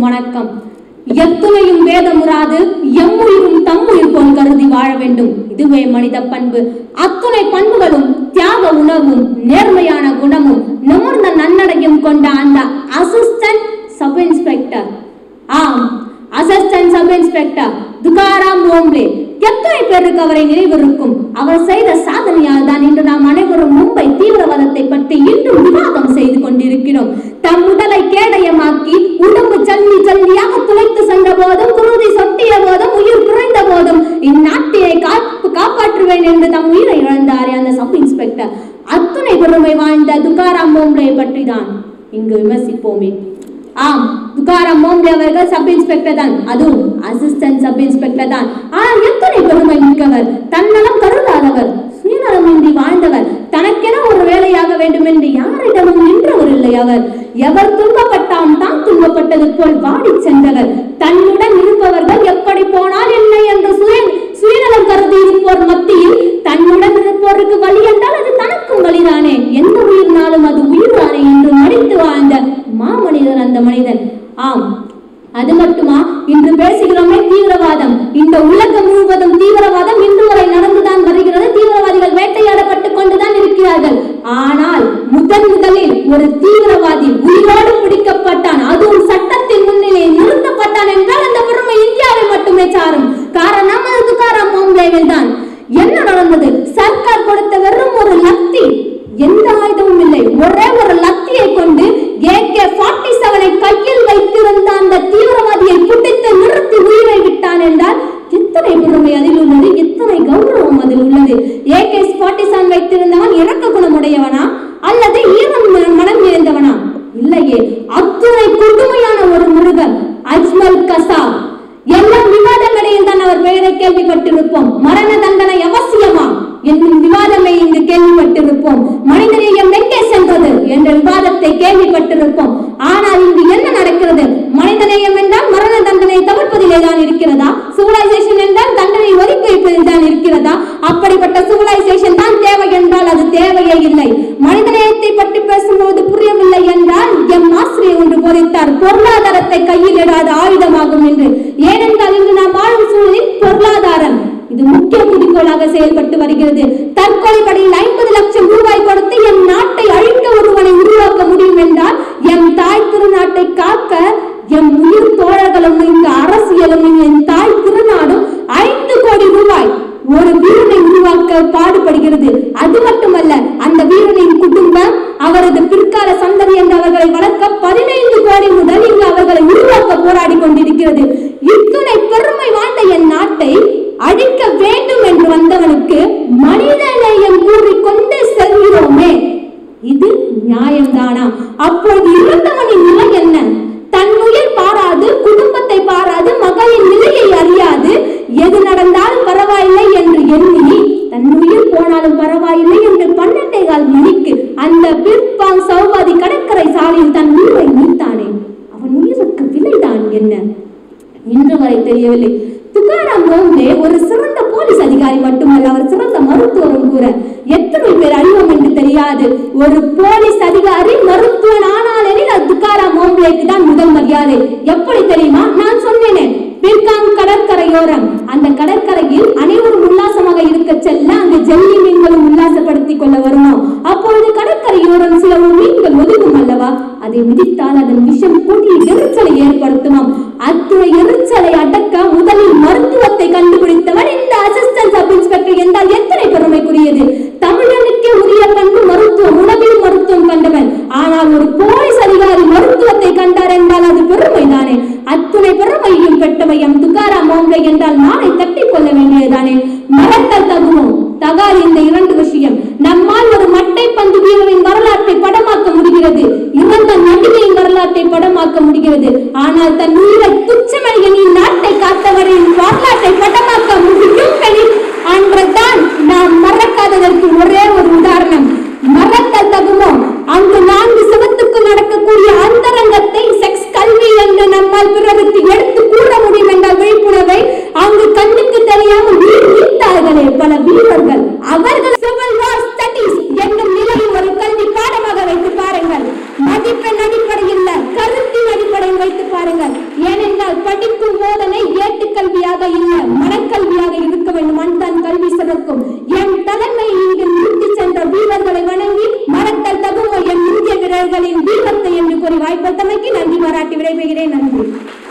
வணக்கம் எத்துணையும் வேதமுறாது எம்முயிரும் தம்முயிர் போல் கருதி வாழ வேண்டும் இதுவே மனித பண்பு அத்துணை பண்புகளும் தியாக உணர்வும் நேர்மையான குணமும் நிமிர்ந்த நன்னடையும் கொண்ட அந்த அசிஸ்டன்ட் சப் இன்ஸ்பெக்டர் ஆம் assistant sub inspector Tukaram Omble எத்தனை பேருக்கு அவரை நினைவிருக்கும் அவர் செய்த சாதனையால் தான் இன்று நாம் அனைவரும் மும்பை தீவிரவாதத்தை பற்றி இன்றும் விவாதம் செய்து கொண்டிருக்கிறோம் தம் உடலை கேடயமாக்கி உடம்பு ஜல்லி ஜல்லியாக துளைத்து சென்ற போதும் குருதி சொட்டிய போதும் உயிர் குறைந்த போதும் இந்நாட்டினை காப்பு காப்பாற்றுவேன் என்று தம் உயிரை இழந்தாரே அந்த சப் இன்ஸ்பெக்டர் அத்துணை பெருமை வாழ்ந்த துகாராம் போம்லே பற்றி தான் இங்கு விமர்சிப்போமே ஆம் துகாராம் மோம்லே அவர்கள் சப் இன்ஸ்பெக்டர் தான் அதுவும் அசிஸ்டன்ட் சப் இன்ஸ்பெக்டர் தான் ஆனால் எத்தனை பெருமை மிக்கவர் தன்னலம் கருதாதவர் சுயநலமின்றி வாழ்ந்தவர் தனக்கென ஒரு வேலையாக வேண்டும் என்று யாரிடமும் நின்றவர் இல்லை அவர் எவர் துன்பப்பட்டாம் தான் துன்பப்பட்டது போல் வாடிச் சென்றவர் தன்னுடன் இருப்பவர்கள் எப்படி போனால் என்ன என்று சுய சுயநலம் கருதி இருப்போர் மத்தியில் தன்னுடன் இருப்போருக்கு வழி என்றால் அது தனக்கும் வழிதானே எந்த உயிர்னாலும் அது உயிர்தானே என்று மடித்து வாழ்ந்த மாமனிதன் அந்த மனிதன் ஆம் அது மட்டுமா இன்று பேசுகிறோமே தீவிரவாதம் இந்த உலகம் முழுவதும் தீவிரவாதம் இன்று வரை நடந்துதான் வருகிறது தீவிரவாதிகள் வேட்டையாடப்பட்டு கொண்டுதான் இருக்கிறார்கள் ஆனால் முதன் முதலில் ஒரு தீவிரவாதி உயிரோடு பிடிக்கப்பட்டான் அதுவும் சட்டத்தின் முன்னிலையில் நிறுத்தப்பட்டான் என்றால் அந்த பெருமை இந்தியாவை மட்டுமே சாரும் காரணம் அது துக்காராம் மோம்லேவில் தான் என்ன நடந்தது சர்க்கார் கொடுத்த வெறும் ஒரு லத்தி எந்த ஆயுதமும் இல்லை ஒரே ஒரு லத்தியை கொண்டு ஏகே ஃபார்ட்டி செவனை கையில் வைத்திருந்த அந்த தீவிரவாதியை பிடித்து நிறுத்தி உயிரை விட்டான் என்றால் எத்தனை பெருமை அதில் உள்ளது எத்தனை கௌரவம் அதில் உள்ளது ஏகே ஃபார்ட்டி செவன் வைத்திருந்தவன் இறக்க குணமுடையவனா அல்லது ஈரம் மனம் நிறைந்தவனா இல்லையே அத்துணை கொடுமையான ஒரு மிருகம் அஜ்மல் கசாப் எல்லாம் விவாதங்களில் தான் அவர் பெயரை கேள்விப்பட்டிருப்போம் மரண தண்டனை அவசியமா என்னும் விவாதமே இங்கு கேள்விப்பட்டிருப்போம் மனிதநேயம் எங்கே சென்றது என்ற விவாதத்தை கேள்விப்பட்டிருப்போம் ஆனால் இங்கு என்ன நடக்கிறது மனிதநேயம் என்றால் மரண தண்டனை தவிர்ப்பதிலே தான் இருக்கிறதா சிவிலைசேஷன் என்றால் தண்டனை ஒதுக்கி வைப்பதில் தான் இருக்கிறதா அப்படிப்பட்ட சிவிலைசேஷன் தான் தேவை என்றால் அது தேவையே இல்லை மனிதநேயத்தை பற்றி பேசும்போது புரியவில்லை என்றால் எம் ஆசிரியர் ஒன்று போதித்தார் பொருளாதாரத்தை கையில் இடாத ஆயுதமாகும் என்று ஏனென்றால் இன்று நாம் வாழும் சூழலில் பொருளாதாரம் இது முக்கிய குறிக்கோளாக செயல்பட்டு வருகிறது தற்கொலை படையில் ஐம்பது லட்சம் ரூபாய் கொடுத்து எம் நாட்டை அழிக்க ஒருவனை உருவாக்க முடியும் என்றால் எம் தாய் திருநாட்டை காக்க எம் உயிர் தோழர்களும் இந்த அரசியலும் என் தாய் திருநாடும் ஐந்து கோடி ரூபாய் ஒரு வீரனை உருவாக்க பாடுபடுகிறது அது மட்டுமல்ல அந்த வீரனின் குடும்பம் அவரது பிற்கால சந்ததி என்று அவர்களை வளர்க்க பதினைந்து கோடி முதல் இங்கு அவர்களை உருவாக்க போராடி கொண்டிருக்கிறது இத்துணை பெருமை வாழ்ந்த என் நாட்டை அழிக்க வேண்டும் என்று வந்தவனுக்கு மனிதநேயம் கூறிக்கொண்டு செல்கிறோமே இது நியாயம்தானா அப்போது இருந்தவனின் நிலை என்ன தன் உயிர் பாராது குடும்பத்தை பாராது மகளின் நிலையை அறியாது எது நடந்தாலும் பரவாயில்லை என்று எண்ணி தன் உயிர் போனாலும் பரவாயில்லை என்று பன்னெண்டே கால் மணிக்கு அந்த பிற்பாங் சௌபாதி கடற்கரை சாலையில் தன் உயிரை நீத்தானே அவன் உயிருக்கு விலைதான் என்ன இன்று வரை தெரியவில்லை துக்காராம் போம்லே ஒரு சிறந்த போலீஸ் அதிகாரி மட்டுமல்ல அவர் சிறந்த மருத்துவரும் கூட எத்தனை பேர் அறிவோம் என்று தெரியாது ஒரு போலீஸ் அதிகாரி மருத்துவன் ஆனால் எனில் அது துக்காராம் போம்லேக்கு தான் முதல் மரியாதை எப்படி தெரியுமா நான் சொன்னேனே பிற்காங் கடற்கரையோரம் அந்த கடற்கரையில் அனைவரும் உல்லாசமாக இருக்க செல்ல அங்கு ஜெல்லி மீன்களும் உல்லாசப்படுத்திக் கொள்ள வருமோ அப்பொழுது கடற்கரையோரம் சில மீன்கள் ஒதுங்கும் அல்லவா அதை மிதித்தால் அதன் விஷம் கூடிய எரிச்சலை ஏற்படுத்துமாம் அத்துணை எரிச்சலை அடக்க முதலில் மருத்துவத்தை கண்டுபிடித்தவர் இந்த அசிஸ்டன்ட் சப் இன்ஸ்பெக்டர் என்றால் எத்தனை பெருமைக்குரியது தமிழனுக்கே உரிய பண்பு மருத்துவம் உணவில் மருத்துவம் கண்டவன் ஆனால் ஒரு போலீஸ் அதிகாரி மருத்துவத்தை கண்டார் என்றால் அது பெருமைதானே அத்துணை பெருமையும் பெற்றவை எம் துக்காராம் மோம்லே என்றால் நாளை தட்டிக் கொள்ள வேண்டியதுதானே மறத்தல் தகுமோ தகாது இந்த இரண்டு விஷயம் நம்மால் ஒரு மட்டை பந்து வீரரின் வரலாற்றை படமாக்க முடிகிறது இறந்த நடிகையின் வரலாற்றை படமாக்க முடிகிறது ஆனால் தன் உயிரை துச்சமணியனின் நாட்டை காத்தவரின் வரலாற்றை படமாக்க முடியும் எனில் அன்றுதான் நாம் மறக்காததற்கு ஒரே ஒரு உதாரணம் மறத்தல் தகுமோ அங்கு நான்கு சிவத்துக்கு நடக்கக்கூடிய அந்தரங்கத்தை செக்ஸ் கல்வி என்று நம்மால் பிறருக்கு எடுத்து கூற முடியும் என்ற விழிப்புணர்வை அங்கு கண்ணுக்கு தெரியாமல் உயிர் நீத்தார்களே பல வீரர்கள் அவர்கள் சிவில் வார் ஸ்டடீஸ் என்னும் நிலையில் ஒரு கல்வி பாடமாக வைத்து பாருங்கள் மதிப்பெண் அடிப்படையில் கருத்தின் அடிப்படையில் வைத்து பாருங்கள் ஆனால் படிக்கும் போதனை ஏட்டுக்கல்வியாக இல்ல மனக்கல்வியாக இருக்க வேண்டும் அன்தான் கல்வி சிறக்கும் என் தலைமை இங்கு நிறுத்தி சென்ற வீரர்களை வணங்கி மறத்தல் தகுமோ என் இந்திய வீரர்களின் வீரத்தை என்று கூறி வாய்ப்பளித்தமைக்கு நன்றி பாராட்டி விடைபெறுகிறேன் நன்றி